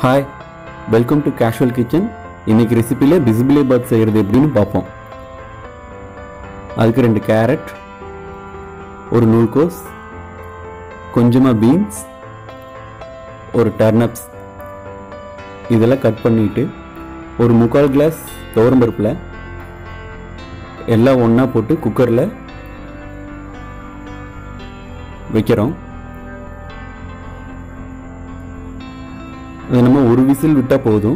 hi welcome to casual kitchen இன்னைக்கு ரெசிபியில் பிசிபிளே பாத் செய்கிறது எப்படின்னு பார்ப்போம் அதுக்கு ரெண்டு கேரட் ஒரு நூல்கோஸ் கொஞ்சமாக பீன்ஸ் ஒரு டர்னப்ஸ் இதெல்லாம் கட் பண்ணிட்டு ஒரு முக்கால் கிளாஸ் துவரம்பருப்பில் எல்லாம் ஒன்றா போட்டு குக்கரில் வைக்கிறோம் அது நம்ம ஒரு விசில் விட்டால் போதும்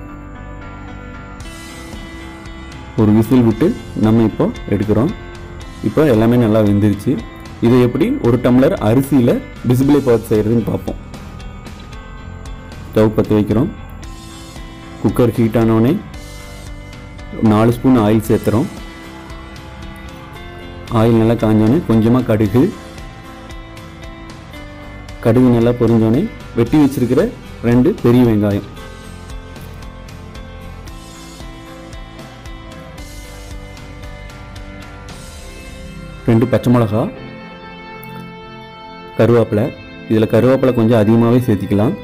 ஒரு விசில் விட்டு நம்ம இப்போ எடுக்கிறோம் இப்போ எல்லாமே நல்லா வெந்துருச்சு இதை எப்படி ஒரு டம்ளர் அரிசியில் பிசிபிளை பாத் செய்கிறதுன்னு பார்ப்போம் ஸ்டவ் பற்ற வைக்கிறோம் குக்கர் ஹீட் ஆனோடனே நாலு ஸ்பூன் ஆயில் சேர்த்துறோம் ஆயில் நல்லா காஞ்சோடனே கொஞ்சமாக கடுகு கடுகு நல்லா பொரிஞ்சோடனே வெட்டி வச்சிருக்கிற ரெண்டு பெரிய வெங்காயம் ரெண்டு பச்சை மிளகா கருவேப்பிலை இதில் கருவேப்பிலை கொஞ்சம் அதிகமாகவே சேர்த்திக்கலாம்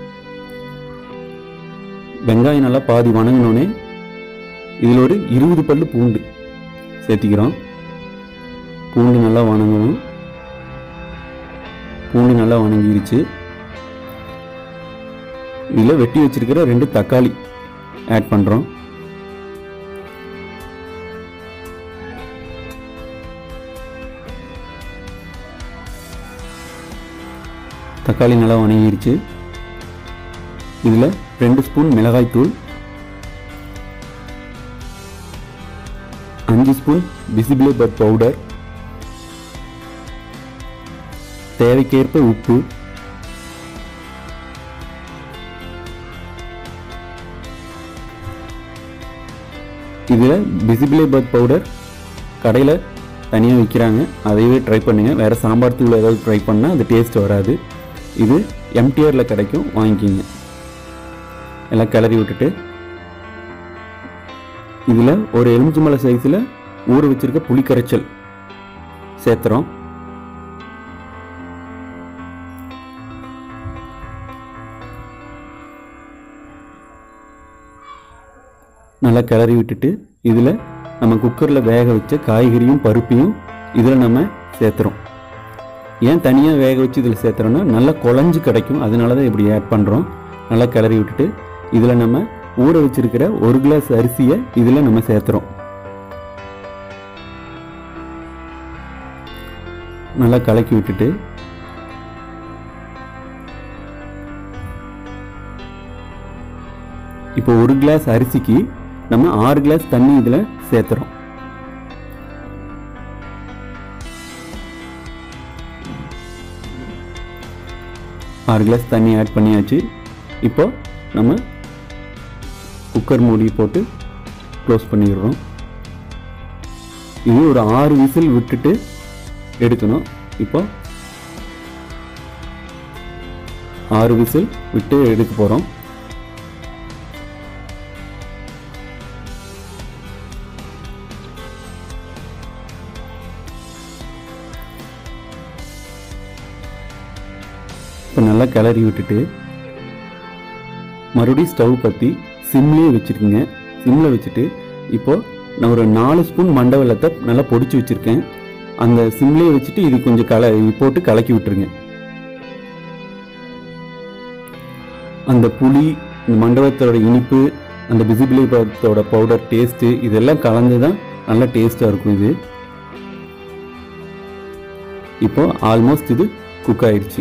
வெங்காயம் நல்லா பாதி வணங்கினோடனே இதில் ஒரு இருபது பல்லு பூண்டு சேர்த்திக்கிறோம் பூண்டு நல்லா வணங்கணும் பூண்டு நல்லா வணங்கிருச்சு இதில் வெட்டி வச்சிருக்கிற ரெண்டு தக்காளி ஆட் பண்ணுறோம் தக்காளி நல்லா வணங்கிருச்சு இதில் ரெண்டு ஸ்பூன் மிளகாய்த்தூள் அஞ்சு ஸ்பூன் பிசிபிளே பட் பவுடர் தேவைக்கேற்ப உப்பு இதில் பிசிபிளே பர்த் பவுடர் கடையில் தனியாக விற்கிறாங்க அதையவே ட்ரை பண்ணுங்கள் வேறு சாம்பார் தூள் ஏதாவது ட்ரை பண்ணால் அது டேஸ்ட் வராது இது எம்டிஆரில் கிடைக்கும் வாங்கிக்கிங்க எல்லாம் கிளறி விட்டுட்டு இதில் ஒரு எலுமிச்சம்பழ சைஸில் ஊற வச்சிருக்க புளி கரைச்சல் சேர்த்துறோம் நல்லா கிளறி விட்டுட்டு இதில் நம்ம குக்கரில் வேக வச்ச காய்கறியும் பருப்பையும் இதில் நம்ம சேர்த்துறோம் ஏன் தனியாக வேக வச்சு இதில் சேர்த்துறோன்னா நல்லா குழஞ்சு கிடைக்கும் அதனால தான் இப்படி ஆட் பண்ணுறோம் நல்லா கிளறி விட்டுட்டு இதில் நம்ம ஊற வச்சிருக்கிற ஒரு கிளாஸ் அரிசியை இதில் நம்ம சேர்த்துறோம் நல்லா கலக்கி விட்டுட்டு இப்போ ஒரு கிளாஸ் அரிசிக்கு நம்ம ஆறு கிளாஸ் தண்ணி இதில் சேர்த்துறோம் ஆறு கிளாஸ் தண்ணி ஆட் பண்ணியாச்சு இப்போ நம்ம குக்கர் மூடி போட்டு க்ளோஸ் பண்ணிடுறோம் இது ஒரு ஆறு விசில் விட்டுட்டு எடுக்கணும் இப்போ ஆறு விசில் விட்டு எடுக்க போகிறோம் இப்போ நல்லா கிளறி விட்டுட்டு மறுபடியும் ஸ்டவ் பற்றி சிம்லேயே வச்சுருக்குங்க சிம்மில் வச்சுட்டு இப்போது நான் ஒரு நாலு ஸ்பூன் மண்டை வெள்ளத்தை நல்லா பொடிச்சு வச்சுருக்கேன் அந்த சிம்லேயே வச்சுட்டு இது கொஞ்சம் கல போட்டு கலக்கி விட்டுருங்க அந்த புளி இந்த மண்டபத்தோட இனிப்பு அந்த பிசிபிளி பழத்தோட பவுடர் டேஸ்ட்டு இதெல்லாம் கலந்து தான் நல்லா டேஸ்ட்டாக இருக்கும் இது இப்போ ஆல்மோஸ்ட் இது குக் ஆயிடுச்சு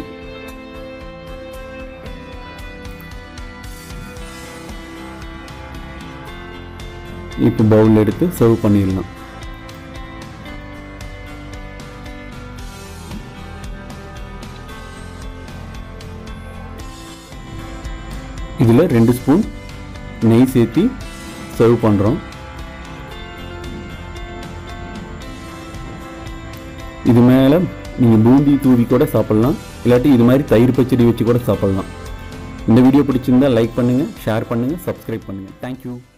இப்போ பவுல் எடுத்து சர்வ் பண்ணிடலாம் இதில் ரெண்டு ஸ்பூன் நெய் சேர்த்தி சர்வ் பண்ணுறோம் இது மேலே நீங்கள் பூந்தி தூவி கூட சாப்பிட்லாம் இல்லாட்டி இது மாதிரி தயிர் பச்சடி வச்சு கூட சாப்பிட்லாம் இந்த வீடியோ பிடிச்சிருந்தா லைக் பண்ணுங்கள் ஷேர் பண்ணுங்கள் சப்ஸ்கிரைப் பண்ணுங்கள் தேங்க்யூ